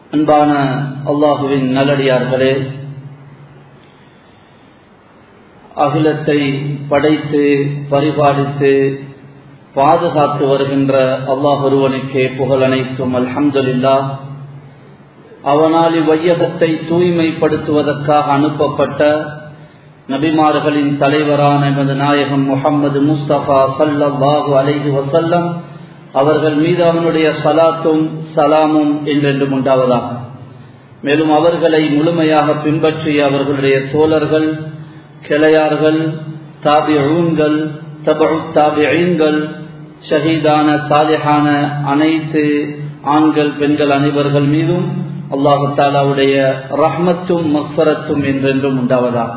அன்பான அல்லாஹுவின் நல்லடியார்களே அகிலத்தை படைத்து பரிபாலித்து பாதுகாத்து வருகின்ற அல்லாஹ் ஒருவனுக்கே புகழ் அனைத்தும் அல்ஹம்துலில்லா அவனால் இவ்வையகத்தை தூய்மைப்படுத்துவதற்காக அனுப்பப்பட்ட நபிமார்களின் தலைவரான எமது நாயகம் முகம்மது முஸ்தபா சல்லாஹூ அலைஹி வசல்லம் அவர்கள் மீது அவனுடைய சலாத்தும் சலாமும் என்றென்றும் உண்டாவதாக மேலும் அவர்களை முழுமையாக பின்பற்றிய அவர்களுடைய தோழர்கள் கிளையார்கள் தாபியூன்கள் தபு தாபியீன்கள் ஷஹீதான சாலிஹான அனைத்து ஆண்கள் பெண்கள் அனைவர்கள் மீதும் அல்லாஹு தாலாவுடைய ரஹ்மத்தும் மக்பரத்தும் என்றென்றும் உண்டாவதாக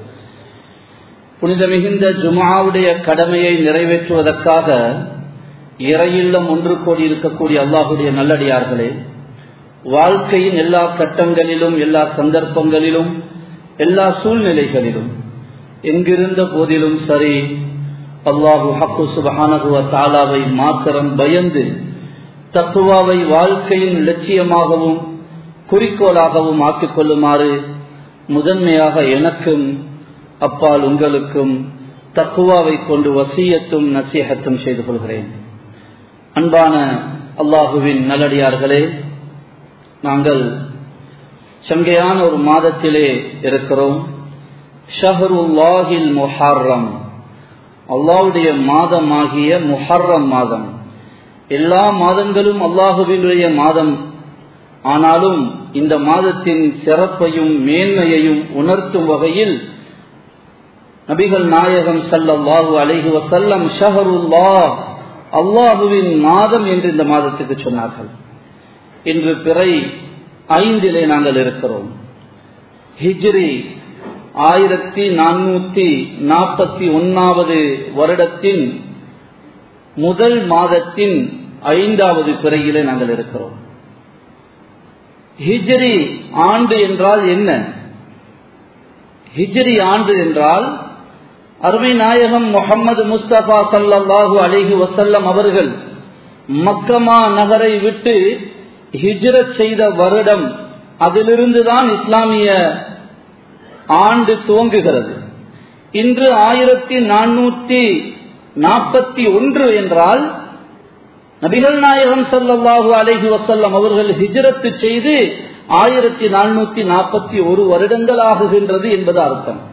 புனித மிகுந்த ஜுமாவுடைய கடமையை நிறைவேற்றுவதற்காக இறையில்லம் ஒன்று கோடி இருக்கக்கூடிய அல்லாஹுடைய நல்லடியார்களே வாழ்க்கையின் எல்லா கட்டங்களிலும் எல்லா சந்தர்ப்பங்களிலும் எல்லா சூழ்நிலைகளிலும் எங்கிருந்த போதிலும் சரி அல்லாஹு ஹக்கு சுபஹானகுவ தாலாவை மாத்திரம் பயந்து தத்துவாவை வாழ்க்கையின் லட்சியமாகவும் குறிக்கோளாகவும் ஆக்கிக் கொள்ளுமாறு முதன்மையாக எனக்கும் அப்பால் உங்களுக்கும் தக்குவாவை கொண்டு வசியத்தும் நசீகத்தும் செய்து கொள்கிறேன் அன்பான அல்லாஹுவின் நல்லடியார்களே நாங்கள் சங்கையான ஒரு மாதத்திலே இருக்கிறோம் ஷஹருல்லாஹில் முஹர்ரம் அல்லாவுடைய மாதமாகிய முஹர்ரம் மாதம் எல்லா மாதங்களும் அல்லாஹுவினுடைய மாதம் ஆனாலும் இந்த மாதத்தின் சிறப்பையும் மேன்மையையும் உணர்த்தும் வகையில் நபிகள் நாயகம் சல்லாஹூ அலைஹி வசல்லம் ஷஹருல்லா அல்லாஹுவின் மாதம் என்று இந்த மாதத்துக்கு சொன்னார்கள் இன்று பிறை ஐந்திலே நாங்கள் இருக்கிறோம் ஹிஜ்ரி ஆயிரத்தி நானூத்தி நாற்பத்தி ஒன்னாவது வருடத்தின் முதல் மாதத்தின் ஐந்தாவது பிறையிலே நாங்கள் இருக்கிறோம் ஹிஜ்ரி ஆண்டு என்றால் என்ன ஹிஜ்ரி ஆண்டு என்றால் அருமை நாயகம் முகமது முஸ்தபா சல்லாஹூ அலிஹி வசல்லம் அவர்கள் மக்கமா நகரை விட்டு ஹிஜ்ரத் செய்த வருடம் அதிலிருந்துதான் இஸ்லாமிய ஆண்டு துவங்குகிறது இன்று ஆயிரத்தி நானூத்தி நாற்பத்தி ஒன்று என்றால் நபிகள் நாயகம் சல்லாஹூ அலஹி வசல்லம் அவர்கள் ஹிஜ்ரத்து செய்து ஆயிரத்தி நானூத்தி நாற்பத்தி ஒரு வருடங்கள் ஆகுகின்றது என்பது அர்த்தம்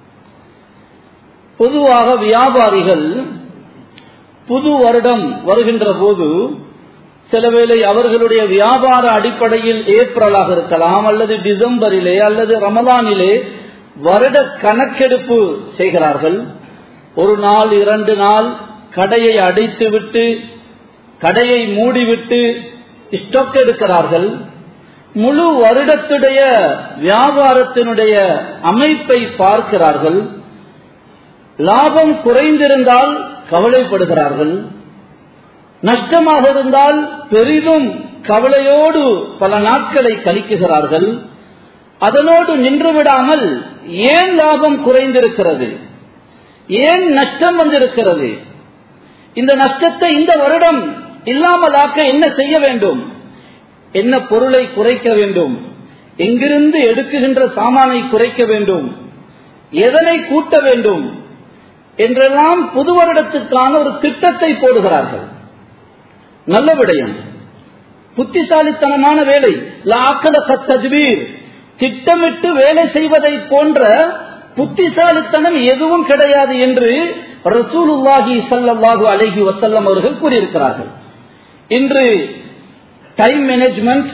பொதுவாக வியாபாரிகள் புது வருடம் வருகின்ற போது சில வேளை அவர்களுடைய வியாபார அடிப்படையில் ஏப்ரலாக இருக்கலாம் அல்லது டிசம்பரிலே அல்லது ரமலானிலே வருட கணக்கெடுப்பு செய்கிறார்கள் ஒரு நாள் இரண்டு நாள் கடையை அடைத்துவிட்டு கடையை மூடிவிட்டு ஸ்டாக் எடுக்கிறார்கள் முழு வருடத்துடைய வியாபாரத்தினுடைய அமைப்பை பார்க்கிறார்கள் லாபம் குறைந்திருந்தால் கவலைப்படுகிறார்கள் நஷ்டமாக இருந்தால் பெரிதும் கவலையோடு பல நாட்களை கழிக்குகிறார்கள் அதனோடு நின்று விடாமல் ஏன் லாபம் குறைந்திருக்கிறது ஏன் நஷ்டம் வந்திருக்கிறது இந்த நஷ்டத்தை இந்த வருடம் இல்லாமலாக்க என்ன செய்ய வேண்டும் என்ன பொருளை குறைக்க வேண்டும் எங்கிருந்து எடுக்குகின்ற சாமானை குறைக்க வேண்டும் எதனை கூட்ட வேண்டும் என்றெல்லாம் புது வருடத்துக்கான ஒரு திட்டத்தை போடுகிறார்கள் நல்ல விடயம் புத்திசாலித்தனமான வேலை லாக்கல கத்தஜ்வீர் திட்டமிட்டு வேலை செய்வதை போன்ற புத்திசாலித்தனம் எதுவும் கிடையாது என்று ரசூலுல்லாஹி சல்லாஹூ அலஹி வசல்லம் அவர்கள் கூறியிருக்கிறார்கள் இன்று டைம் மேனேஜ்மெண்ட்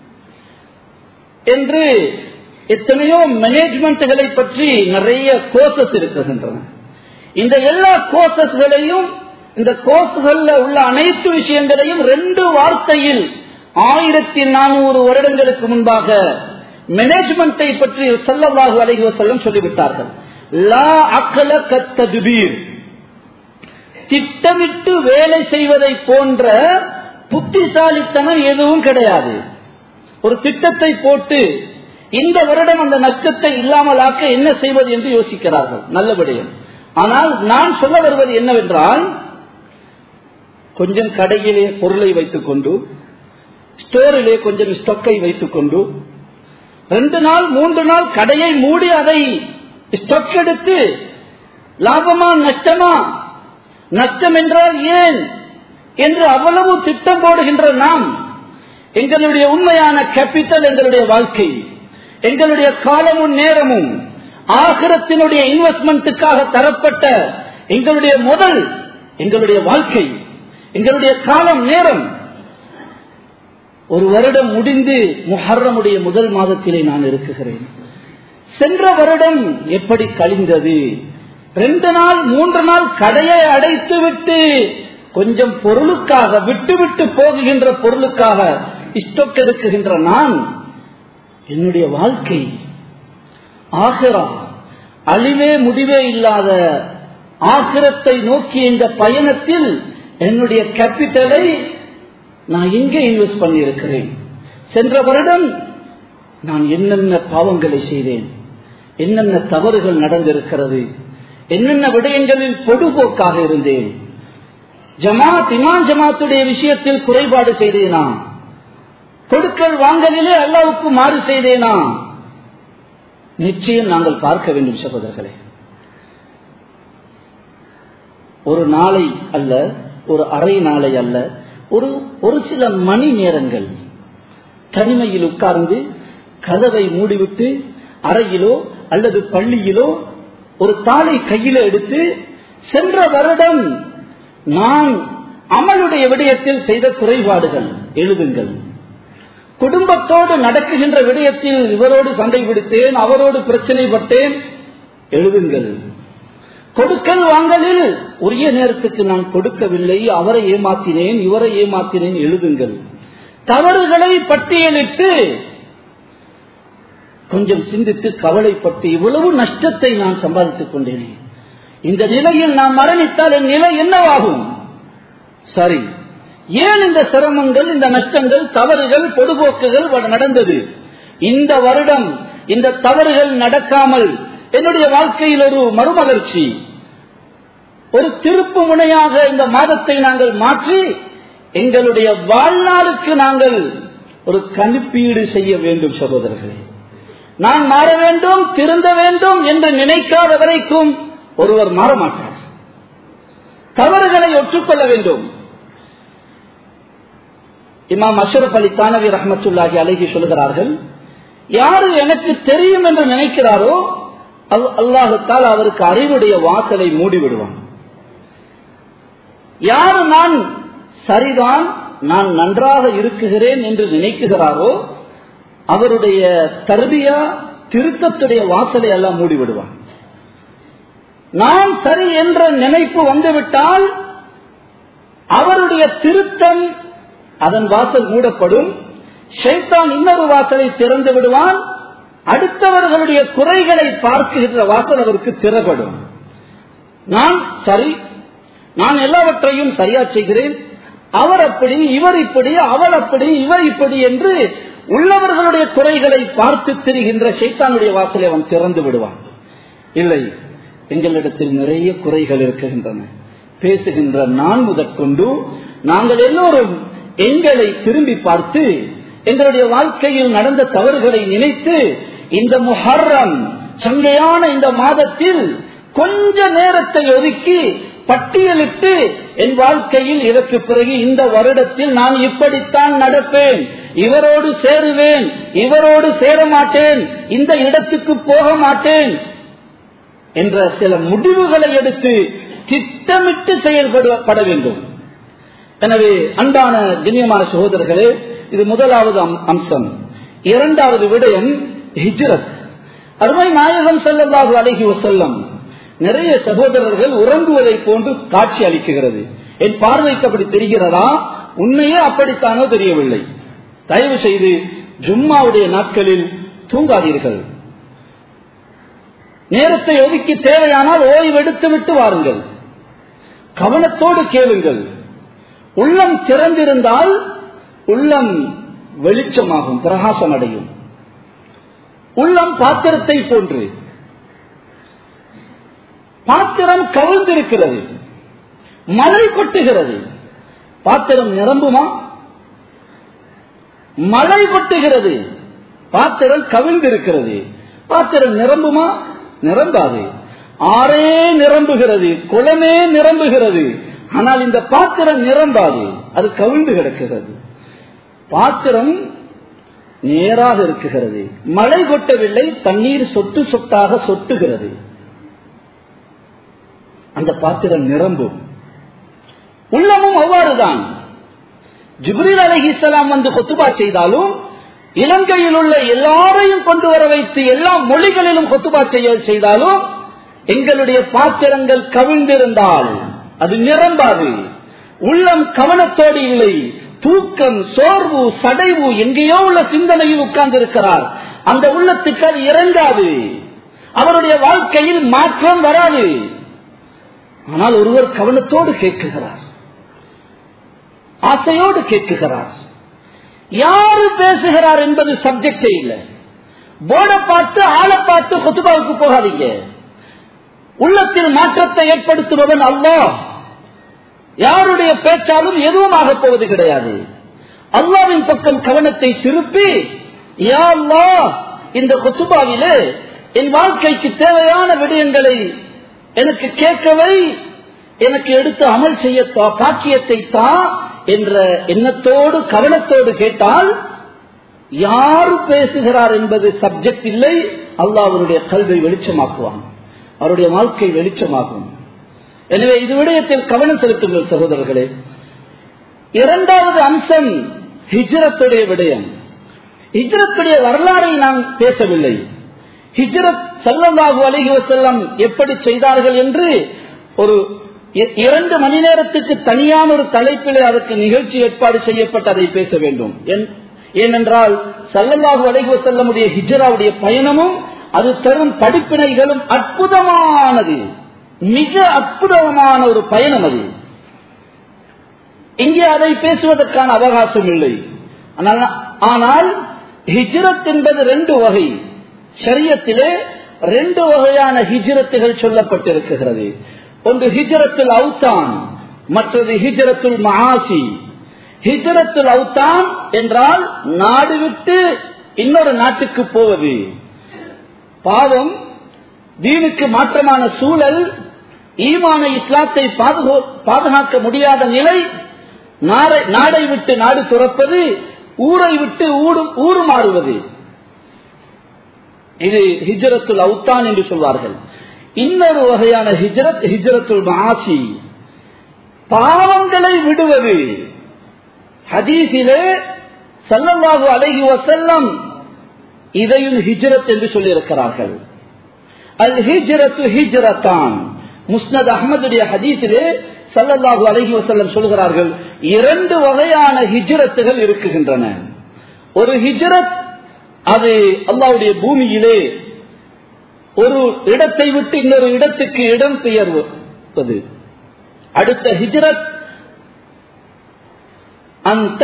என்று எத்தனையோ மேனேஜ்மெண்ட்களை பற்றி நிறைய கோர்சஸ் இருக்கின்றன இந்த எல்லா கோர்சஸ்களையும் இந்த கோர்ஸ்கள்ல உள்ள அனைத்து விஷயங்களையும் ரெண்டு வார்த்தையில் ஆயிரத்தி நானூறு வருடங்களுக்கு முன்பாக மேனேஜ்மெண்டை பற்றி செல்லவாகு அழகி செல்லம் சொல்லிவிட்டார்கள் லா அக்கல கத்ததுபீர் திட்டமிட்டு வேலை செய்வதை போன்ற புத்திசாலித்தனம் எதுவும் கிடையாது ஒரு திட்டத்தை போட்டு இந்த வருடம் அந்த நஷ்டத்தை இல்லாமலாக்க என்ன செய்வது என்று யோசிக்கிறார்கள் நல்ல விடயம் ஆனால் நான் சொல்ல வருவது என்னவென்றால் கொஞ்சம் கடையிலே பொருளை வைத்துக் கொண்டு ஸ்டோரிலே கொஞ்சம் ஸ்டொக்கை வைத்துக் கொண்டு ரெண்டு நாள் மூன்று நாள் கடையை மூடி அதை ஸ்டொக் எடுத்து லாபமா நஷ்டமா நஷ்டம் என்றால் ஏன் என்று அவ்வளவு திட்டம் போடுகின்ற நாம் எங்களுடைய உண்மையான கேபிட்டல் எங்களுடைய வாழ்க்கை எங்களுடைய காலமும் நேரமும் ஆகிரத்தினுடைய இன்வெஸ்ட்மெண்ட்டுக்காக தரப்பட்ட எங்களுடைய முதல் எங்களுடைய வாழ்க்கை எங்களுடைய காலம் நேரம் ஒரு வருடம் முடிந்து முஹர்ரமுடைய முதல் மாதத்திலே நான் இருக்குகிறேன் சென்ற வருடம் எப்படி கழிந்தது ரெண்டு நாள் மூன்று நாள் கடையை அடைத்து விட்டு கொஞ்சம் பொருளுக்காக விட்டு விட்டு போகுகின்ற பொருளுக்காக இஷ்டொக் எடுக்குகின்ற நான் என்னுடைய வாழ்க்கை ஆகிரா அழிவே முடிவே இல்லாத ஆகிரத்தை நோக்கி இந்த பயணத்தில் என்னுடைய கேபிட்டலை நான் எங்கே இன்வெஸ்ட் பண்ணி இருக்கிறேன் சென்ற வருடம் நான் என்னென்ன பாவங்களை செய்தேன் என்னென்ன தவறுகள் நடந்திருக்கிறது என்னென்ன விடயங்களில் பொடுபோக்காக இருந்தேன் ஜமாத் இமான் ஜமாத்துடைய விஷயத்தில் குறைபாடு செய்தேனா கொடுக்கல் வாங்கலிலே அல்லாவுக்கு மாறு செய்தேனா நிச்சயம் நாங்கள் பார்க்க வேண்டும் சகோதரர்களே ஒரு நாளை அல்ல ஒரு அரை நாளை அல்ல ஒரு ஒரு சில மணி நேரங்கள் தனிமையில் உட்கார்ந்து கதவை மூடிவிட்டு அறையிலோ அல்லது பள்ளியிலோ ஒரு தாளை கையில எடுத்து சென்ற வருடம் நான் அமலுடைய விடயத்தில் செய்த குறைபாடுகள் எழுதுங்கள் குடும்பத்தோடு நடக்குகின்ற விடயத்தில் இவரோடு சண்டை பிடித்தேன் அவரோடு பிரச்சனைப்பட்டேன் எழுதுங்கள் கொடுக்கல் வாங்கலில் உரிய நேரத்துக்கு நான் கொடுக்கவில்லை அவரை ஏமாத்தினேன் இவரை ஏமாத்தினேன் எழுதுங்கள் தவறுகளை பட்டியலிட்டு கொஞ்சம் சிந்தித்து கவலைப்பட்டு இவ்வளவு நஷ்டத்தை நான் சம்பாதித்துக் கொண்டேனே இந்த நிலையில் நான் மரணித்தால் என் நிலை என்னவாகும் சரி ஏன் இந்த சிரமங்கள் இந்த நஷ்டங்கள் தவறுகள் பொதுபோக்குகள் நடந்தது இந்த வருடம் இந்த தவறுகள் நடக்காமல் என்னுடைய வாழ்க்கையில் ஒரு மறுமலர்ச்சி ஒரு திருப்பு முனையாக இந்த மாதத்தை நாங்கள் மாற்றி எங்களுடைய வாழ்நாளுக்கு நாங்கள் ஒரு கணிப்பீடு செய்ய வேண்டும் சகோதரர்களே நான் மாற வேண்டும் திருந்த வேண்டும் என்று நினைக்காத வரைக்கும் ஒருவர் மாற மாட்டார் தவறுகளை ஒற்றுக்கொள்ள வேண்டும் இமாம் அஷரப் அலி தானவி ரஹமத்துல்லாஹி அழகி சொல்கிறார்கள் யாரு எனக்கு தெரியும் என்று நினைக்கிறாரோ அல்லாஹுத்தால் அவருக்கு அறிவுடைய வாசலை மூடிவிடுவான் யாரு நான் சரிதான் நான் நன்றாக இருக்குகிறேன் என்று நினைக்குகிறாரோ அவருடைய தர்பியா திருத்தத்துடைய வாசலை எல்லாம் மூடிவிடுவான் நான் சரி என்ற நினைப்பு வந்துவிட்டால் அவருடைய திருத்தம் அதன் வாசல் மூடப்படும் ஷைத்தான் இன்னொரு வாசலை திறந்து விடுவான் அடுத்தவர்களுடைய குறைகளை பார்க்கின்ற வாசல் அவருக்கு திறப்படும் நான் சரி நான் எல்லாவற்றையும் சரியா செய்கிறேன் அவர் அப்படி இவர் இப்படி அவள் அப்படி இவர் இப்படி என்று உள்ளவர்களுடைய குறைகளை பார்த்து திரிகின்ற சைத்தானுடைய வாசலை அவன் திறந்து விடுவான் இல்லை எங்களிடத்தில் நிறைய குறைகள் இருக்குகின்றன பேசுகின்ற நான் முதற்கொண்டு நாங்கள் எல்லோரும் எங்களை திரும்பி பார்த்து எங்களுடைய வாழ்க்கையில் நடந்த தவறுகளை நினைத்து இந்த முஹர்ரம் சங்கையான இந்த மாதத்தில் கொஞ்ச நேரத்தை ஒதுக்கி பட்டியலிட்டு என் வாழ்க்கையில் இதற்கு பிறகு இந்த வருடத்தில் நான் இப்படித்தான் நடப்பேன் இவரோடு சேருவேன் இவரோடு சேர மாட்டேன் இந்த இடத்துக்கு போக என்ற சில முடிவுகளை எடுத்து திட்டமிட்டு செயல்பட வேண்டும் எனவே அன்பான கண்ணியமான சகோதரர்களே இது முதலாவது அம்- அம்சம் இரண்டாவது விடயம் ஹிஜ்ரத் அருமை நாயகம் ஸல்லல்லாஹு அலைஹி வஸல்லம் நிறைய சகோதரர்கள் உறங்குவதை போன்று காட்சி அளிக்குகிறது என் பார்வைக்கு அப்படி தெரிகிறதா உண்மையே அப்படித்தானோ தெரியவில்லை தயவு செய்து ஜும்மாவுடைய நாட்களில் தூங்காதீர்கள் நேரத்தை ஒதுக்கி தேவையானால் ஓய்வெடுத்து விட்டு வாருங்கள் கவனத்தோடு கேளுங்கள் உள்ளம் திறந்திருந்தால் உள்ளம் வெளிச்சமாகும் பிரகாசம் அடையும் உள்ளம் பாத்திரத்தை போன்று பாத்திரம் கவிழ்ந்திருக்கிறது மழை கொட்டுகிறது பாத்திரம் நிரம்புமா மழை கொட்டுகிறது பாத்திரம் கவிழ்ந்திருக்கிறது பாத்திரம் நிரம்புமா நிரம்பாது ஆறே நிரம்புகிறது குளமே நிரம்புகிறது ஆனால் இந்த பாத்திரம் நிரம்பாது அது கவிழ்ந்து கிடக்கிறது பாத்திரம் நேராக இருக்குகிறது மழை கொட்டவில்லை தண்ணீர் சொட்டு சொட்டாக சொட்டுகிறது அந்த பாத்திரம் நிரம்பும் உள்ளமும் அவ்வாறுதான் ஜிப்ரீல் அலஹிசலாம் வந்து கொத்துபா செய்தாலும் இலங்கையில் உள்ள எல்லாரையும் கொண்டு வர வைத்து எல்லா மொழிகளிலும் கொத்துபா செய்ய செய்தாலும் எங்களுடைய பாத்திரங்கள் கவிழ்ந்திருந்தால் அது நிரம்பாது உள்ளம் கவனத்தோடு இல்லை தூக்கம் சோர்வு சடைவு எங்கேயோ உள்ள சிந்தனையில் உட்கார்ந்து இருக்கிறார் அந்த உள்ளத்துக்கு அது இறங்காது அவருடைய வாழ்க்கையில் மாற்றம் வராது ஆனால் ஒருவர் கவனத்தோடு கேட்குகிறார் ஆசையோடு கேட்குகிறார் யாரு பேசுகிறார் என்பது சப்ஜெக்டே இல்லை போர்டை பார்த்து ஆளை பார்த்து கொத்துபாவுக்கு போகாதீங்க உள்ளத்தில் மாற்றத்தை ஏற்படுத்துபவன் அல்லாஹ் யாருடைய பேச்சாலும் எதுவும் ஆகப் போவது கிடையாது அல்லாவின் பக்கம் கவனத்தை திருப்பி யா அல்லாஹ் இந்த கொத்துபாவிலே என் வாழ்க்கைக்கு தேவையான விடயங்களை எனக்கு கேட்கவை எனக்கு எடுத்து அமல் செய்ய தா- பாக்கியத்தை தா என்ற எண்ணத்தோடு கவனத்தோடு கேட்டால் யாரு பேசுகிறார் என்பது சப்ஜெக்ட் இல்லை அல்லாஹ் அவருடைய கல்வை வெளிச்சமாக்குவான் அவருடைய வாழ்க்கை வெளிச்சமாகும் எனவே இது விடயத்தில் கவனம் செலுத்துங்கள் சகோதரர்களே இரண்டாவது அம்சம் ஹிஜ்ரத்துடைய விடயம் ஹிஜ்ரத்துடைய வரலாறை நான் பேசவில்லை ஹிஜ்ரத் சல்லல்லாஹு அலைஹி வஸல்லம் எப்படி செய்தார்கள் என்று ஒரு இ- இரண்டு மணி நேரத்துக்கு தனியான ஒரு தலைப்பிலே அதற்கு நிகழ்ச்சி ஏற்பாடு செய்யப்பட்டு அதை பேச வேண்டும் என்- ஏனென்றால் சல்லல்லாஹு அலைஹி வஸல்லமுடைய ஹிஜ்ராவுடைய பயணமும் அது தரும் படிப்பினைகளும் அற்புதமானது மிக அற்புதமான ஒரு பயணம் அது இங்கே அதை பேசுவதற்கான அவகாசம் இல்லை ஆனால்- ஆனால் ஹிஜ்ரத் என்பது ரெண்டு வகை ஷரியத்திலே ரெண்டு வகையான ஹிஜ்ரத்துகள் சொல்லப்பட்டிருக்கிறது ஒன்று ஹிஜ்ரத்துல் அவுத்தான் மற்றது ஹிஜ்ரத்துல் மகாசி ஹிஜ்ரத்துல் அவுத்தான் என்றால் நாடு விட்டு இன்னொரு நாட்டுக்கு போவது பாவம் தீனுக்கு மாற்றமான சூழல் ஈமான இஸ்லாத்தை பாதுகா- பாதுகாக்க முடியாத நிலை நாடை நாடை விட்டு நாடு துறப்பது ஊரை விட்டு ஊடு ஊரு மாறுவது இது ஹிஜ்ரத்துல் அவுத்தான் என்று சொல்வார்கள் இன்னொரு வகையான ஹிஜ்ரத் ஹிஜ்ரத்துல் மாசி பாவங்களை விடுவது ஹதீஸிலே ஸல்லல்லாஹு அலைஹி வஸல்லம் இதையும் ஹிஜ்ரத் என்று சொல்லியிருக்கிறார்கள் அல் ஹிஜ்ரத்து ஹிஜ்ரத்தான் முஸ்னத் அஹமதுடைய ஹதீஸிலே ஸல்லல்லாஹு அலைஹி வஸல்லம் சொல்கிறார்கள் இரண்டு வகையான ஹிஜ்ரத்துகள் இருக்குகின்றன ஒரு ஹிஜ்ரத் அது அல்லாஹ்வுடைய பூமியிலே ஒரு இடத்தை விட்டு இன்னொரு இடத்துக்கு இடம் பெயர்வது அடுத்த ஹிஜ்ரத் அந்த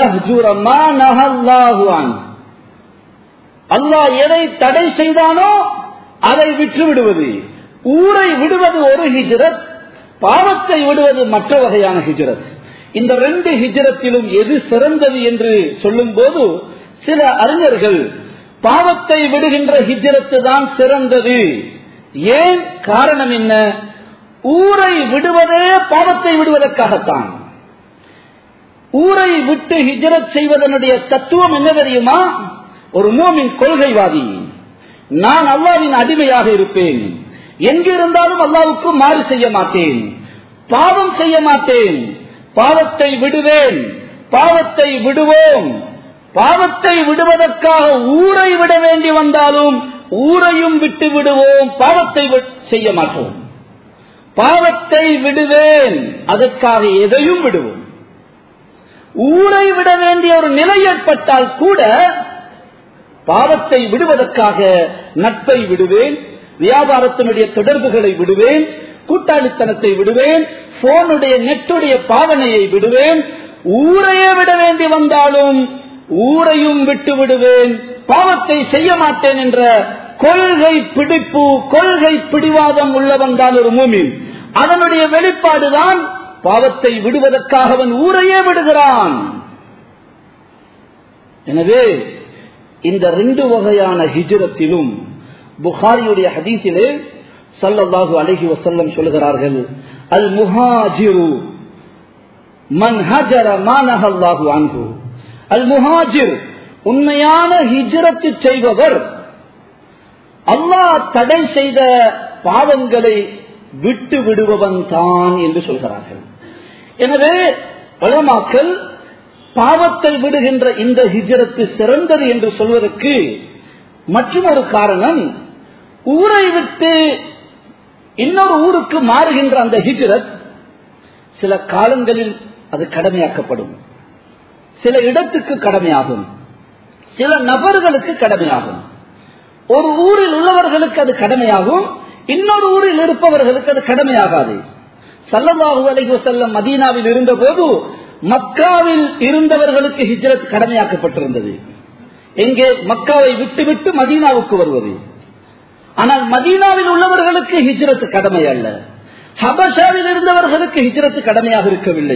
அல்லாஹ் எதை தடை செய்தானோ அதை விற்று விடுவது ஊரை விடுவது ஒரு ஹிஜ்ரத் பாவத்தை விடுவது மற்ற வகையான ஹிஜ்ரத் இந்த ரெண்டு ஹிஜ்ரத்திலும் எது சிறந்தது என்று சொல்லும் போது சில அறிஞர்கள் பாவத்தை விடுகின்ற ஹிஜ்ரத்து தான் சிறந்தது ஏன் காரணம் என்ன ஊரை விடுவதே பாவத்தை விடுவதற்காகத்தான் ஊரை விட்டு ஹிஜ்ரத் செய்வதனுடைய தத்துவம் என்ன தெரியுமா ஒரு மூமின் கொள்கைவாதி நான் அல்லாவின் அடிமையாக இருப்பேன் எங்கிருந்தாலும் அல்லாவுக்கு மாறு செய்ய மாட்டேன் பாவம் செய்ய மாட்டேன் பாவத்தை விடுவேன் பாவத்தை விடுவோம் பாவத்தை விடுவதற்காக ஊரை விட வேண்டி வந்தாலும் ஊரையும் விட்டு விடுவோம் பாவத்தை வி- செய்ய மாட்டோம் பாவத்தை விடுவேன் அதற்காக எதையும் விடுவோம் ஊரை விட வேண்டிய ஒரு நிலை ஏற்பட்டால் கூட பாவத்தை விடுவதற்காக நட்பை விடுவேன் வியாபாரத்தினுடைய தொடர்புகளை விடுவேன் கூட்டாளித்தனத்தை விடுவேன் போனுடைய நெட்டுடைய பாவனையை விடுவேன் ஊரையே விட வேண்டி வந்தாலும் ஊரையும் விட்டு விடுவேன் பாவத்தை செய்ய மாட்டேன் என்ற கொள்கை பிடிப்பு கொள்கை பிடிவாதம் உள்ளவன் தான் ஒரு மூமின் அதனுடைய வெளிப்பாடுதான் பாவத்தை விடுவதற்காக அவன் ஊரையே விடுகிறான் எனவே இந்த ரெண்டு வகையான ஹிஜ்ரத்திலும் புகாரியுடைய ஹதீஸிலே சல்லல்லாஹு அலைஹி வஸல்லம் சொல்கிறார்கள் அல் முஹாஜிரு மன் ஹஜர மானஹல்லாஹு அன்ஹு அல் முஹாஜிர் உண்மையான ஹிஜ்ரத்து செய்பவர் அல்லாஹ் தடை செய்த பாவங்களை விட்டு விடுபவன் தான் என்று சொல்கிறார்கள் எனவே வளமாக்கல் பாவத்தை விடுகின்ற இந்த ஹிஜரத்து சிறந்தது என்று சொல்வதற்கு மற்றும் ஒரு காரணம் ஊரை விட்டு இன்னொரு ஊருக்கு மாறுகின்ற அந்த ஹிஜரத் சில காலங்களில் அது கடமையாக்கப்படும் சில இடத்துக்கு கடமையாகும் சில நபர்களுக்கு கடமையாகும் ஒரு ஊரில் உள்ளவர்களுக்கு அது கடமையாகும் இன்னொரு ஊரில் இருப்பவர்களுக்கு அது கடமையாகாது சல்லல்லாஹு அலைஹி வஸல்லம் மதீனாவில் இருந்தபோது மக்காவில் இருந்தவர்களுக்கு ஹிஜ்ரத் கடமையாக்கப்பட்டிருந்தது எங்கே மக்காவை விட்டுவிட்டு மதீனாவுக்கு வருவது ஆனால் மதீனாவில் உள்ளவர்களுக்கு ஹிஜ்ரத் கடமை அல்ல ஹபஷாவில் இருந்தவர்களுக்கு ஹிஜ்ரத் கடமையாக இருக்கவில்லை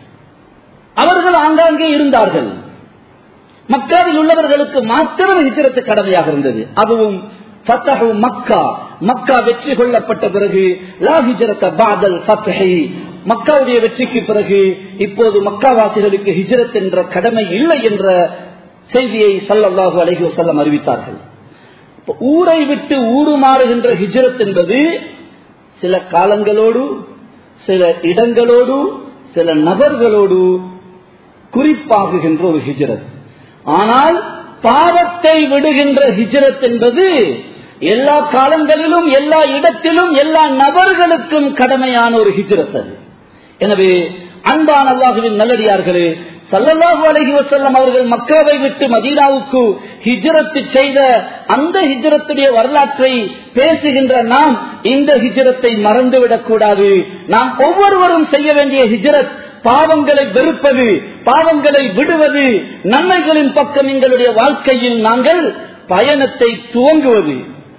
அவர்கள் ஆங்காங்கே இருந்தார்கள் மக்காவில் உள்ளவர்களுக்கு மாத்திரம் ஹிஜ்ரத்து கடமையாக இருந்தது அதுவும் ஃபத்தஹு மக்கா மக்கா வெற்றி கொள்ளப்பட்ட பிறகு லா ஹிஜ்ரத பாதல் ஃபத்ஹி மக்காவுடைய வெற்றிக்கு பிறகு இப்போது மக்காவாசிகளுக்கு ஹிஜ்ரத் என்ற கடமை இல்லை என்ற செய்தியை சல்லல்லாஹு அலைஹி வஸல்லம் அறிவித்தார்கள் இப்ப ஊரை விட்டு ஊரு மாறுகின்ற ஹிஜ்ரத் என்பது சில காலங்களோடு சில இடங்களோடு சில நபர்களோடு குறிப்பாகுகின்ற ஒரு ஹிஜ்ரத் ஆனால் பாவத்தை விடுகின்ற ஹிஜ்ரத் என்பது எல்லா காலங்களிலும் எல்லா இடத்திலும் எல்லா நபர்களுக்கும் கடமையான ஒரு ஹிஜ்ரத் அது எனவே அன்பான அல்லாஹுவின் நல்லடியார்களே சல்லல்லாஹு அலைஹி வஸல்லம் அவர்கள் மக்காவை விட்டு மதீனாவுக்கு ஹிஜ்ரத்து செய்த அந்த ஹிஜ்ரத்துடைய வரலாற்றை பேசுகின்ற நாம் இந்த ஹிஜ்ரத்தை மறந்துவிடக் கூடாது நாம் ஒவ்வொருவரும் செய்ய வேண்டிய ஹிஜ்ரத் பாவங்களை வெறுப்பது பாவங்களை விடுவது நன்மைகளின் பக்கம் எங்களுடைய வாழ்க்கையில் நாங்கள் பயணத்தை துவங்குவது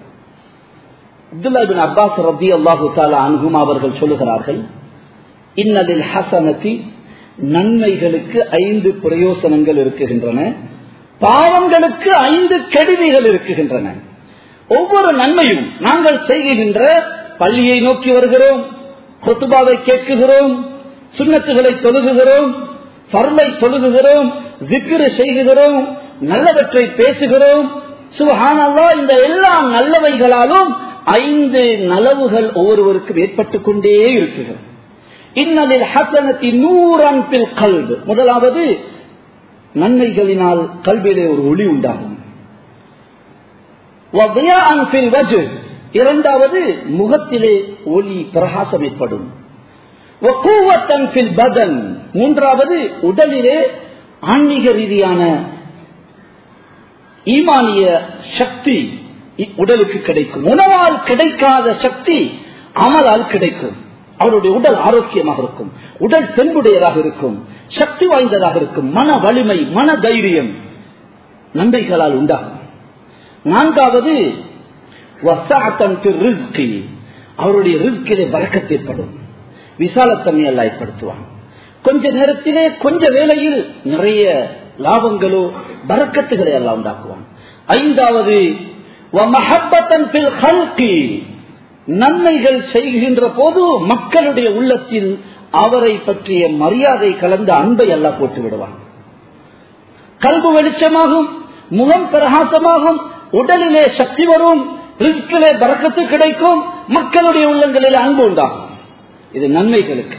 அப்துல்லா பின் அப்பாஸ் ரபி அல்லாஹு தாலா அன்ஹும் அவர்கள் சொல்லுகிறார்கள் இன்னலில் ஹசனத்தி நன்மைகளுக்கு ஐந்து பிரயோசனங்கள் இருக்குகின்றன பாவங்களுக்கு ஐந்து கெடுதிகள் இருக்குகின்றன ஒவ்வொரு நன்மையும் நாங்கள் செய்கின்ற பள்ளியை நோக்கி வருகிறோம் கொத்துபாவை கேட்குகிறோம் சுண்ணத்துகளை தொழுகுகிறோம் பருளை தொழுகுகிறோம் திக்ரு செய்கிறோம் நல்லவற்றை பேசுகிறோம் சுபஹானல்லா இந்த எல்லா நல்லவைகளாலும் ஐந்து நலவுகள் ஒவ்வொருவருக்கும் ஏற்பட்டுக் கொண்டே இருக்குகிறது இன்னதில் ஹசனத்தி நூறான் பில் கல்வு முதலாவது நன்மைகளினால் கல்வியிலே ஒரு ஒளி உண்டாகும் வதியான் பில் வஜு இரண்டாவது முகத்திலே ஒளி பிரகாசம் ஏற்படும் வக்கூவத்தன் பில் பதன் மூன்றாவது உடலிலே ஆன்மீக ரீதியான ஈமானிய சக்தி இ- உடலுக்கு கிடைக்கும் உணவால் கிடைக்காத சக்தி அமலால் கிடைக்கும் அவருடைய உடல் ஆரோக்கியமாக இருக்கும் உடல் தென்புடையதாக இருக்கும் சக்தி வாய்ந்ததாக இருக்கும் மன வலிமை மன தைரியம் நன்மைகளால் உண்டாகும் நான்காவது வசாத்தன் பிர் ரிஸ்கி. அவருடைய ரிஸ்கிலே பறக்கத்து ஏற்படும் விசாலத்தன்மை எல்லாம் ஏற்படுத்துவான் கொஞ்ச நேரத்திலே கொஞ்ச வேளையில் நிறைய லாபங்களோ பறக்கத்துகளை எல்லாம் உண்டாக்குவான் ஐந்தாவது வமஹப்பத்தன் பில் ஹல்கி. நன்மைகள் செய்கின்ற போது மக்களுடைய உள்ளத்தில் அவரை பற்றிய மரியாதை கலந்த அன்பை எல்லாம் போட்டு விடுவான் கல்பு வெளிச்சமாகும் முகம் பிரகாசமாகும் உடலிலே சக்தி வரும் ரிஸ்கிலே பறக்கத்து கிடைக்கும் மக்களுடைய உள்ளங்களில் அன்பு உண்டாகும் இது நன்மைகளுக்கு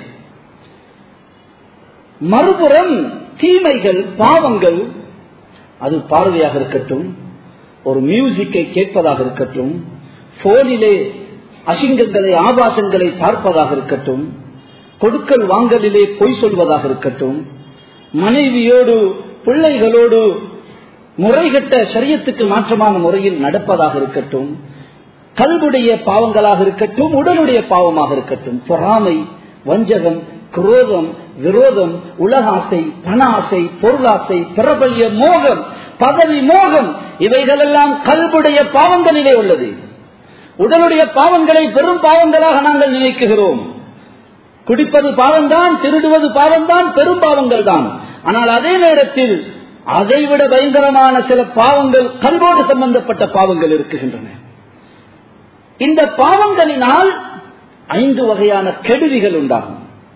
மறுபுறம் தீமைகள் பாவங்கள் அது பார்வையாக இருக்கட்டும் ஒரு மியூசிக்கை கேட்பதாக இருக்கட்டும் போனிலே அசிங்கங்களை ஆபாசங்களை பார்ப்பதாக இருக்கட்டும் கொடுக்கல் வாங்கலிலே பொய் சொல்வதாக இருக்கட்டும் மனைவியோடு பிள்ளைகளோடு முறைகட்ட சரியத்துக்கு மாற்றமான முறையில் நடப்பதாக இருக்கட்டும் கல்வுடைய பாவங்களாக இருக்கட்டும் உடலுடைய பாவமாக இருக்கட்டும் பொறாமை வஞ்சகம் குரோதம் விரோதம் உலகாசை பண ஆசை பொருளாசை பிரபல்ய மோகம் பதவி மோகம் இவைகளெல்லாம் கல்வுடைய பாவங்களிலே உள்ளது உடலுடைய பாவங்களை பெரும் பாவங்களாக நாங்கள் நினைக்குகிறோம் குடிப்பது பாவம்தான் திருடுவது பாவம்தான் பெரும் பாவங்கள் தான் ஆனால் அதே நேரத்தில் அதைவிட பயங்கரமான சில பாவங்கள் கல்வோடு சம்பந்தப்பட்ட பாவங்கள் இருக்குகின்றன இந்த பாவங்களினால் ஐந்து வகையான கெடுதிகள் உண்டாகும்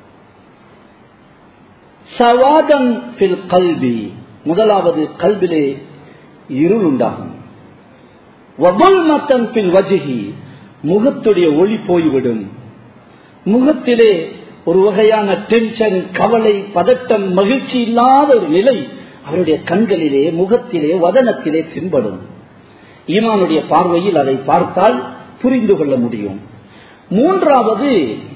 சவாதம் பில் கல்வி முதலாவது கல்விலே இருள் உண்டாகும் வபுல்மத்தன் பில் வஜிகி முகத்துடைய ஒளி போய்விடும் முகத்திலே ஒரு வகையான டென்ஷன் கவலை பதட்டம் மகிழ்ச்சி இல்லாத ஒரு நிலை அவருடைய கண்களிலே முகத்திலே வதனத்திலே தென்படும் ஈமானுடைய பார்வையில் அதை பார்த்தால் புரிந்து கொள்ள முடியும் மூன்றாவது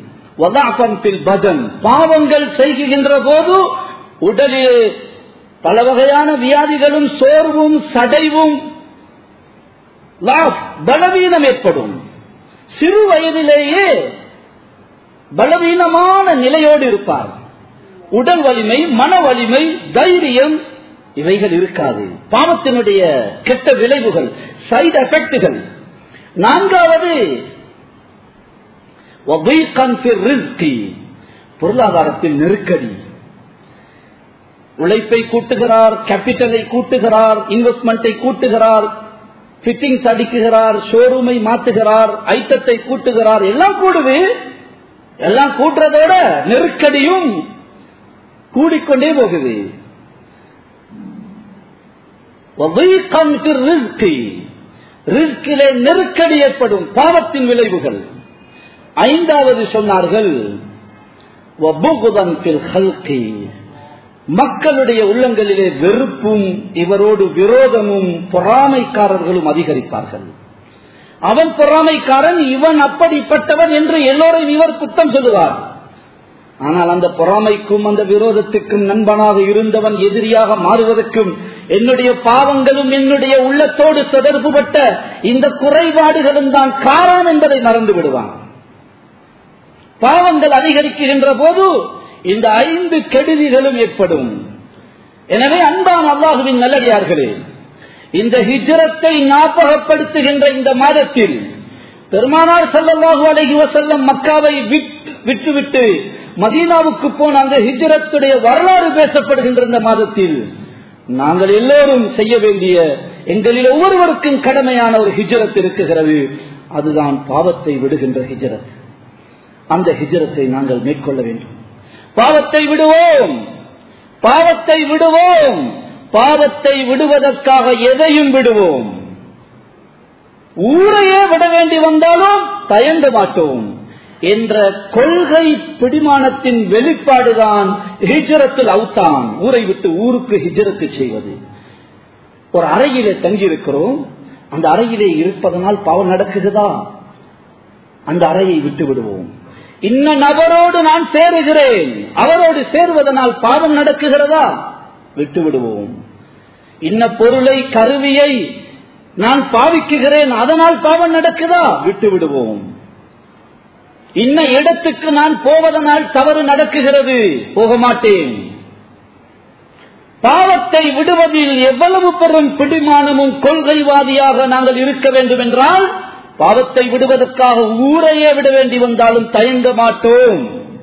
பதன் பாவங்கள் செய்கின்ற போது உடலிலே பல வகையான வியாதிகளும் சோர்வும் சடைவும் பலவீனம் ஏற்படும் சிறு வயதிலேயே பலவீனமான நிலையோடு இருப்பார் உடல் வலிமை மன வலிமை தைரியம் இவைகள் இருக்காது பாவத்தினுடைய கெட்ட விளைவுகள் சைடு எஃபெக்டுகள் நான்காவது பொருளாதாரத்தில் நெருக்கடி உழைப்பை கூட்டுகிறார் கேபிட்டலை கூட்டுகிறார் இன்வெஸ்ட்மெண்ட்டை கூட்டுகிறார் பிட்டிங்ஸ் அடிக்குகிறார் ஷோரூமை மாத்துகிறார் ஐட்டத்தை கூட்டுகிறார் எல்லாம் கூடுது எல்லாம் கூட்டுறதோட நெருக்கடியும் கூடிக்கொண்டே போகுது ரிஸ்கிலே நெருக்கடி ஏற்படும் பாவத்தின் விளைவுகள் ஐந்தாவது சொன்னார்கள் மக்களுடைய உள்ளங்களிலே வெறுப்பும் இவரோடு விரோதமும் பொறாமைக்காரர்களும் அதிகரிப்பார்கள் அவன் பொறாமைக்காரன் இவன் அப்படிப்பட்டவன் என்று எல்லோரையும் இவர் குத்தம் சொல்லுவார் ஆனால் அந்த பொறாமைக்கும் அந்த விரோதத்துக்கும் நண்பனாக இருந்தவன் எதிரியாக மாறுவதற்கும் என்னுடைய பாவங்களும் என்னுடைய உள்ளத்தோடு தொடர்புபட்ட இந்த குறைபாடுகளும் தான் காரணம் என்பதை மறந்து விடுவான் பாவங்கள் அதிகரிக்கின்ற போது இந்த ஐந்து கெடுதிகளும் ஏற்படும் எனவே அன்பான அல்லாஹுவின் நல்லடியார்களே இந்த ஹிஜரத்தை ஞாபகப்படுத்துகின்ற இந்த மாதத்தில் பெருமானார் சல்லல்லாஹு அலைஹி வஸல்லம் மக்காவை விட்டுவிட்டு மதீனாவுக்கு போன அந்த ஹிஜரத்துடைய வரலாறு பேசப்படுகின்ற இந்த மாதத்தில் நாங்கள் எல்லோரும் செய்ய வேண்டிய எங்களில் ஒவ்வொருவருக்கும் கடமையான ஒரு ஹிஜரத் இருக்குகிறது அதுதான் பாவத்தை விடுகின்ற ஹிஜரத் அந்த ஹிஜரத்தை நாங்கள் மேற்கொள்ள வேண்டும் பாவத்தை விடுவோம் பாவத்தை விடுவோம் பாவத்தை விடுவதற்காக எதையும் விடுவோம் ஊரையே விட வேண்டி வந்தாலும் தயங்க மாட்டோம் என்ற கொள்கை பிடிமானத்தின் வெளிப்பாடுதான் ஹிஜரத்தில் அவுத்தான் ஊரை விட்டு ஊருக்கு ஹிஜரத்து செய்வது ஒரு அறையிலே தங்கியிருக்கிறோம் அந்த அறையிலே இருப்பதனால் பாவம் நடக்குகிறதா அந்த அறையை விட்டு விடுவோம் இன்ன நபரோடு நான் சேருகிறேன் அவரோடு சேருவதனால் பாவம் நடக்குகிறதா விட்டு விடுவோம் இன்ன பொருளை கருவியை நான் பாவிக்குகிறேன் அதனால் பாவம் நடக்குதா விட்டு விடுவோம் இன்ன இடத்துக்கு நான் போவதனால் தவறு நடக்குகிறது போக மாட்டேன் பாவத்தை விடுவதில் எவ்வளவு பெரும் பிடிமானமும் கொள்கைவாதியாக நாங்கள் இருக்க வேண்டும் என்றால் பாவத்தை விடுவதற்காக ஊரையே விட வேண்டி வந்தாலும் தயங்க மாட்டோம்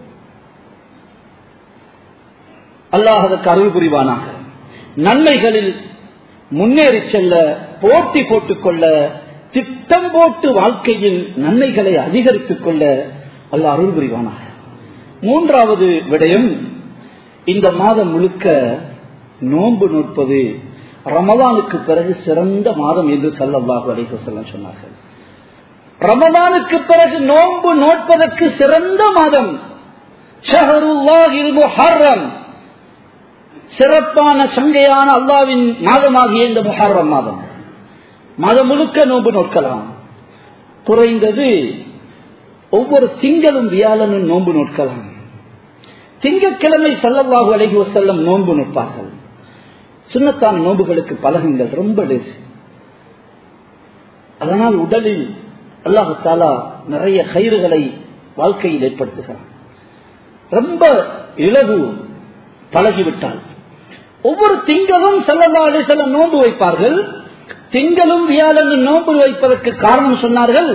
அல்லாஹ் அதற்கு அருள் புரிவானாக நன்மைகளில் முன்னேறி செல்ல போட்டி போட்டுக்கொள்ள திட்டம் போட்டு வாழ்க்கையில் நன்மைகளை அதிகரித்துக் கொள்ள அல்ல அருள் புரிவானாக மூன்றாவது விடயம் இந்த மாதம் முழுக்க நோன்பு நோட்பது ரமதானுக்கு பிறகு சிறந்த மாதம் என்று சல்லல்லாஹு அலைஹி வஸல்லம் சொன்னார்கள் ரமதானுக்கு பிறகு நோன்பு நோட்பதற்கு சிறந்த மாதம் ஷஹருல்லாஹில் முஹர்ரம் சிறப்பான சங்கையான அல்லாவின் மாதமாகிய இந்த முஹர்ரம் மாதம் மாதம் முழுக்க நோன்பு நோட்கலாம் குறைந்தது ஒவ்வொரு திங்களும் வியாழனும் நோன்பு நோட்கலாம் திங்கட்கிழமை சல்லல்லாஹு அலைஹி வஸல்லம் நோன்பு நோட்பார்கள் சுண்ணத்தான நோன்புகளுக்கு பழகுங்கள் ரொம்ப லேசு அதனால் உடலில் அல்லாஹு தாலா நிறைய கயிறுகளை வாழ்க்கையில் ஏற்படுத்துகிறார் ரொம்ப இலகு பழகிவிட்டால் ஒவ்வொரு திங்களும் சல்லல்லா அலிசல்லம் நோன்பு வைப்பார்கள் திங்களும் வியாழனும் நோன்பு வைப்பதற்கு காரணம் சொன்னார்கள்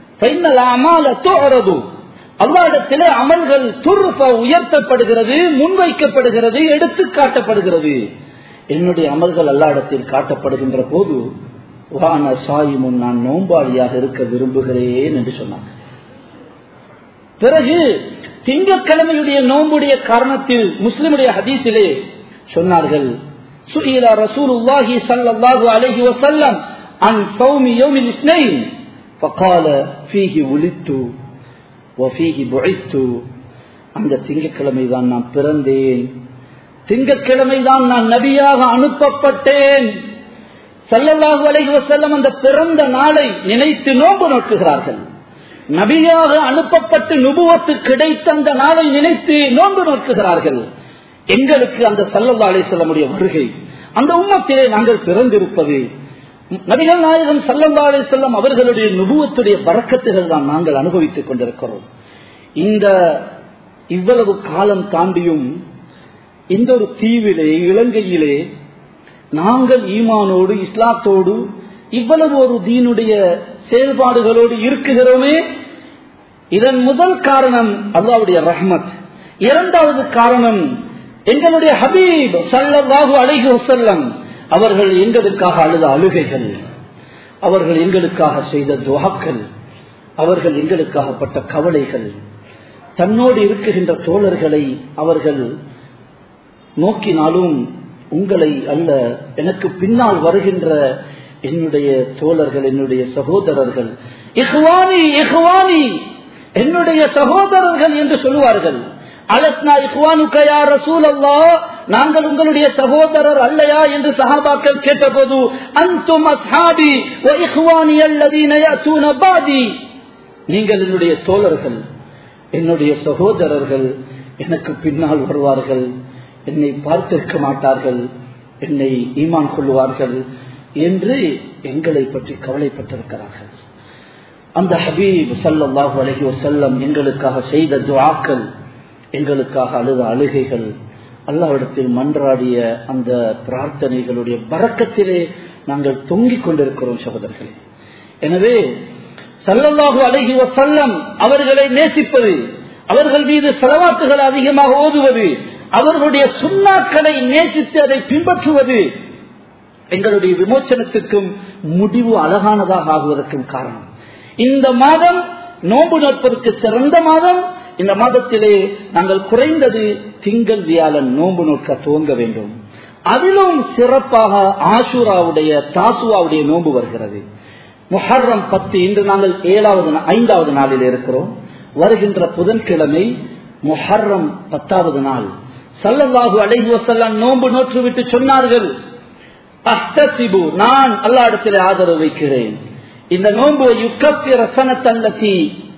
அல்லாடத்திலே அமல்கள் துருப்ப உயர்த்தப்படுகிறது முன்வைக்கப்படுகிறது எடுத்து காட்டப்படுகிறது என்னுடைய அமல்கள் அல்லா இடத்தில் காட்டப்படுகின்ற போது வான சாயிமும் நான் நோம்பாளியாக இருக்க விரும்புகிறேன் என்று சொன்னார் பிறகு திங்கட்கிழமையுடைய நோம்புடைய காரணத்தில் முஸ்லிமுடைய ஹதீஸிலே சொன்னார்கள் சுஹீலா ரசூலுல்லாஹி ஸல்லல்லாஹு அலைஹி வஸல்லம் அன் ஸௌமி யௌமில் இஸ்னைன் فقال فيه ولدت وفيه بعثت அந்த திங்கட்கிழமை தான் நான் பிறந்தேன் திங்கட்கிழமை தான் நான் நபியாக அனுப்பப்பட்டேன் சல்லல்லாஹு அலைஹி வஸல்லம் அந்த பிறந்த நாளை நினைத்து நோன்பு நோக்குகிறார்கள் நபியாக அனுப்பப்பட்டு நுபுவத்து கிடைத்த அந்த நாளை நினைத்து நோன்பு நோக்குகிறார்கள் எங்களுக்கு அந்த சல்லல்லா அலிசல்லமுடைய வருகை அந்த உம்மத்திலே நாங்கள் பிறந்திருப்பது நபிகள் நாயகம் சல்லல்லா அலிசல்லம் அவர்களுடைய நுபுவத்துடைய பறக்கத்துகள் தான் நாங்கள் அனுபவித்துக் கொண்டிருக்கிறோம் இந்த இவ்வளவு காலம் தாண்டியும் இந்த ஒரு தீவிலே இலங்கையிலே நாங்கள் ஈமானோடு இஸ்லாத்தோடு இவ்வளவு ஒரு தீனுடைய செயல்பாடுகளோடு இருக்குகிறோமே இதன் முதல் காரணம் அல்லாவுடைய ரஹ்மத் இரண்டாவது காரணம் எங்களுடைய ஹபீப் சல்லல்லாஹு அலைஹி வஸல்லம் அவர்கள் எங்களுக்காக அழுத அழுகைகள் அவர்கள் எங்களுக்காக செய்த துவாக்கள் அவர்கள் எங்களுக்காக பட்ட கவலைகள் தன்னோடு இருக்குகின்ற தோழர்களை அவர்கள் நோக்கினாலும் உங்களை அல்ல எனக்கு பின்னால் வருகின்ற என்னுடைய தோழர்கள் என்னுடைய சகோதரர்கள் இஹ்வானி இஹ்வானி என்னுடைய சகோதரர்கள் என்று சொல்லுவார்கள் அலத்னா இஹ்வானுக்கயா ரசூல் அல்லா நாங்கள் உங்களுடைய சகோதரர் அல்லையா என்று சஹாபாக்கள் கேட்டபோது அந்தும் அஸ்ஹாபி வ இஹ்வானி அல்லதீன யஅதூன பாதி நீங்கள் என்னுடைய தோழர்கள் என்னுடைய சகோதரர்கள் எனக்கு பின்னால் வருவார்கள் என்னை பார்த்திருக்க மாட்டார்கள் என்னை ஈமான் கொள்வார்கள் என்று எங்களை பற்றி கவலைப்பட்டிருக்கிறார்கள் அந்த ஹபீப் சல்லாஹு அலஹி வசல்லம் எங்களுக்காக செய்த துவாக்கள் எங்களுக்காக அழுத அழுகைகள் அல்லாவிடத்தில் மன்றாடிய அந்த பிரார்த்தனைகளுடைய பறக்கத்திலே நாங்கள் தொங்கிக் கொண்டிருக்கிறோம் சகோதரர்களே எனவே சல்லல்லாஹு அலஹி வசல்லம் அவர்களை நேசிப்பது அவர்கள் மீது செலவாத்துகள் அதிகமாக ஓதுவது அவர்களுடைய சுண்ணாக்களை நேசித்து அதை பின்பற்றுவது எங்களுடைய விமோச்சனத்துக்கும் முடிவு அழகானதாக ஆகுவதற்கும் காரணம் இந்த மாதம் நோன்பு நோற்பதற்கு சிறந்த மாதம் இந்த மாதத்திலே நாங்கள் குறைந்தது திங்கள் வியாழன் நோன்பு நோக்க துவங்க வேண்டும் அதிலும் சிறப்பாக ஆசூராவுடைய தாசுவாவுடைய நோன்பு வருகிறது முஹர்ரம் பத்து இன்று நாங்கள் ஏழாவது ஐந்தாவது நாளில் இருக்கிறோம் வருகின்ற புதன்கிழமை முஹர்ரம் பத்தாவது நாள் சல்லல்லாஹு அலைஹி வசல்லாம் நோன்பு நோற்று விட்டு சொன்னார்கள் அஸ்தசிபு நான் அல்லா இடத்தில் ஆதரவு வைக்கிறேன் இந்த நோன்பு யுக்கப்பிற சனத்தல்லத்தி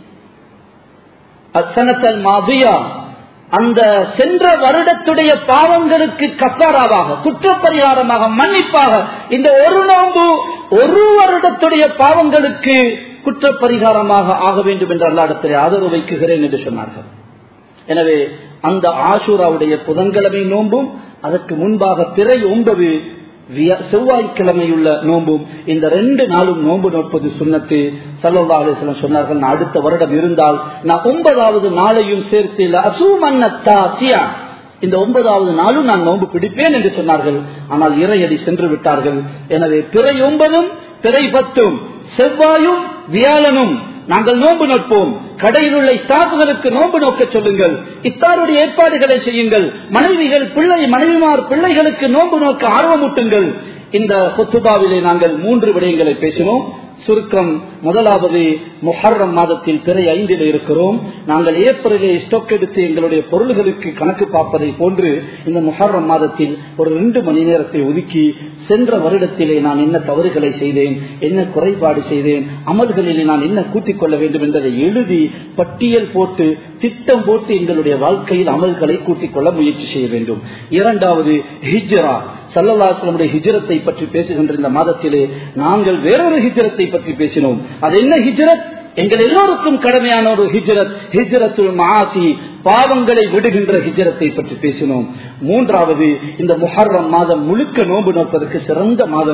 அசனத்தல் மாதியா அந்த சென்ற வருடத்துடைய பாவங்களுக்கு கப்பாராவாக குற்றப்பரிகாரமாக மன்னிப்பாக இந்த ஒரு நோன்பு ஒரு வருடத்துடைய பாவங்களுக்கு குற்றப்பரிகாரமாக ஆக வேண்டும் என்று அல்லாடத்திலே ஆதரவு வைக்குகிறேன் என்று சொன்னார்கள் எனவே அந்த ஆசூராவுடைய புதன்கிழமை நோன்பும் அதற்கு முன்பாக பிறை ஒன்பது செவ்வாய்க்கிழமையுள்ள நோன்பும் இந்த ரெண்டு நாளும் நோன்பு நோற்பது சுண்ணத்து சல்லா அலிஸ்லாம் சொன்னார்கள் நான் அடுத்த வருடம் இருந்தால் நான் ஒன்பதாவது நாளையும் சேர்த்து அசூமன்னத்தா இந்த ஒன்பதாவது நாளும் நான் நோன்பு பிடிப்பேன் என்று சொன்னார்கள் ஆனால் இறையடி சென்று விட்டார்கள் எனவே பிறை ஒன்பதும் பிறை பத்தும் செவ்வாயும் வியாழனும் நாங்கள் நோன்பு நோட்போம் கடையில் உள்ள ஸ்டாஃப்களுக்கு நோன்பு நோக்க சொல்லுங்கள் இத்தாருடைய ஏற்பாடுகளை செய்யுங்கள் மனைவிகள் பிள்ளை மனைவிமார் பிள்ளைகளுக்கு நோன்பு நோக்க ஆர்வமூட்டுங்கள் இந்த கொத்துபாவிலே நாங்கள் மூன்று விடயங்களை பேசினோம் சுருக்கம் முதலாவது முஹர்ரம் மாதத்தில் பிறை ஐந்தில் இருக்கிறோம் நாங்கள் ஏப்ரலே ஸ்டோக் எடுத்து எங்களுடைய பொருள்களுக்கு கணக்கு பார்ப்பதை போன்று இந்த முஹர்ரம் மாதத்தில் ஒரு ரெண்டு மணி நேரத்தை ஒதுக்கி சென்ற வருடத்திலே நான் என்ன தவறுகளை செய்தேன் என்ன குறைபாடு செய்தேன் அமல்களிலே நான் என்ன கூட்டிக் கொள்ள வேண்டும் என்பதை எழுதி பட்டியல் போட்டு திட்டம் போட்டு எங்களுடைய வாழ்க்கையில் அமல்களை கூட்டிக் கொள்ள முயற்சி செய்ய வேண்டும் இரண்டாவது ஹிஜ்ரா சல்லல்லாஸ்லமுடைய ஹிஜரத்தை பற்றி பேசுகின்ற இந்த மாதத்திலே நாங்கள் வேறொரு ஹிஜரத்தை பற்றி பேசினோம் அது என்ன ஹிஜரத் எங்கள் எல்லோருக்கும் கடமையான ஒரு ஹிஜரத் ஹிஜரத்துல் மாசி பாவங்களை விடுகின்ற ஹிஜரத்தை பற்றி பேசினோம் மூன்றாவது இந்த முஹர்ரம் மாதம் முழுக்க நோன்பு நோப்பதற்கு சிறந்த மாதம்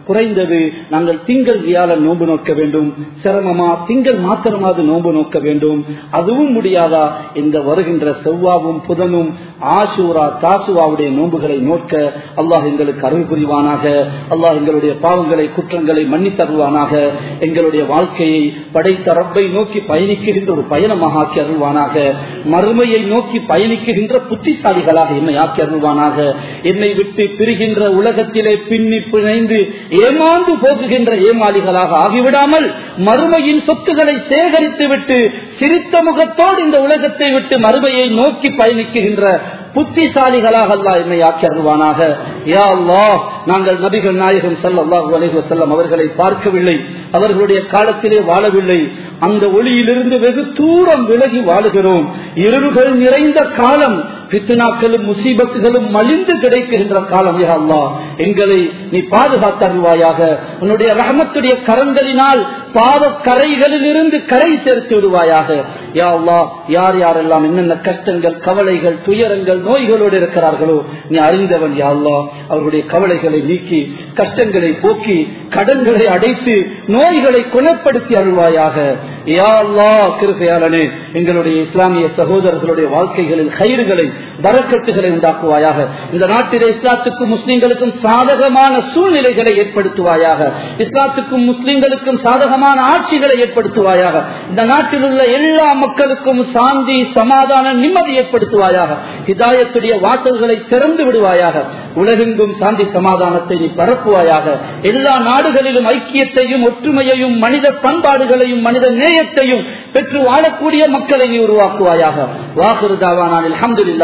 குறைந்தது நாங்கள் திங்கள் வியாழன் நோன்பு நோக்க வேண்டும் சிரமமா திங்கள் மாத்திரமாவது நோன்பு நோக்க வேண்டும் அதுவும் முடியாதா இந்த வருகின்ற செவ்வாவும் புதனும் ஆசூரா தாசுவாவுடைய நோன்புகளை நோக்க அல்லாஹ் எங்களுக்கு அருள் புரிவானாக அல்லாஹ் எங்களுடைய பாவங்களை குற்றங்களை மன்னித்தருவானாக எங்களுடைய வாழ்க்கையை படைத்த ரப்பை நோக்கி பயணிக்குகின்ற ஒரு பயணமாக ஆக்கி அருள்வானாக மறுமையை நோக்கி பயணிக்குகின்ற புத்திசாலிகளாக என்னை ஆக்கி அருள்வானாக என்னை விட்டு பிரிகின்ற உலகத்திலே பின்னி பிணைந்து ஏமாந்து போகுகின்ற ஏமாளிகளாக ஆகிவிடாமல் மறுமையின் சொத்துக்களை சேகரித்து விட்டு சிரித்த முகத்தோடு இந்த உலகத்தை விட்டு மறுமையை நோக்கி பயணிக்குகின்ற புத்திசாலிகளாக அல்லா என்னை ஆக்கி அருள்வானாக யா அல்லாஹ் நாங்கள் நபிகள் நாயகம் சல்லாஹூ அலைஹி வஸல்லம் அவர்களை பார்க்கவில்லை அவர்களுடைய காலத்திலே வாழவில்லை அந்த ஒளியிலிருந்து வெகு தூரம் விலகி வாழுகிறோம் இருள்கள் நிறைந்த காலம் பித்னாக்களும் முசீபத்துகளும் மலிந்து கிடைக்கின்ற காலம் யா அல்லாஹ் எங்களை நீ பாதுகாத்தருவாயாக உன்னுடைய ரஹமத்துடைய கரங்களினால் பாவ கரைகளில் இருந்து கரை சேர்த்து விடுவாயாக யா அல்லாஹ் யார் யாரெல்லாம் என்னென்ன கஷ்டங்கள் கவலைகள் துயரங்கள் நோய்களோடு இருக்கிறார்களோ நீ அறிந்தவன் யா அல்லாஹ் அவர்களுடைய கவலைகளை நீக்கி கஷ்டங்களை போக்கி கடன்களை அடைத்து நோய்களை குணப்படுத்தி அருள்வாயாக யா அல்லாஹ் கிருகையாளனே எங்களுடைய இஸ்லாமிய சகோதரர்களுடைய வாழ்க்கைகளில் கயிறுகளை வரக்கட்டுகளை உண்டாக்குவாயாக இந்த நாட்டிலே இஸ்லாத்துக்கும் முஸ்லிம்களுக்கும் சாதகமான சூழ்நிலைகளை ஏற்படுத்துவாயாக இஸ்லாத்துக்கும் முஸ்லிம்களுக்கும் சாதகமான ஆட்சிகளை ஏற்படுத்துவாயாக இந்த நாட்டில் உள்ள எல்லா மக்களுக்கும் சாந்தி சமாதான நிம்மதி ஏற்படுத்துவாயாக ஹிதாயத்துடைய வாசல்களை திறந்து விடுவாயாக உலகெங்கும் சாந்தி சமாதானத்தை நீ பரப்புவாயாக எல்லா நாடுகளிலும் ஐக்கியத்தையும் ஒற்றுமையையும் மனித பண்பாடுகளையும் மனித நேயத்தையும் பெற்று வாழக்கூடிய மக்களை நீ உருவாக்குவாயாக வாக்குறுதாவான அலமதுல்லா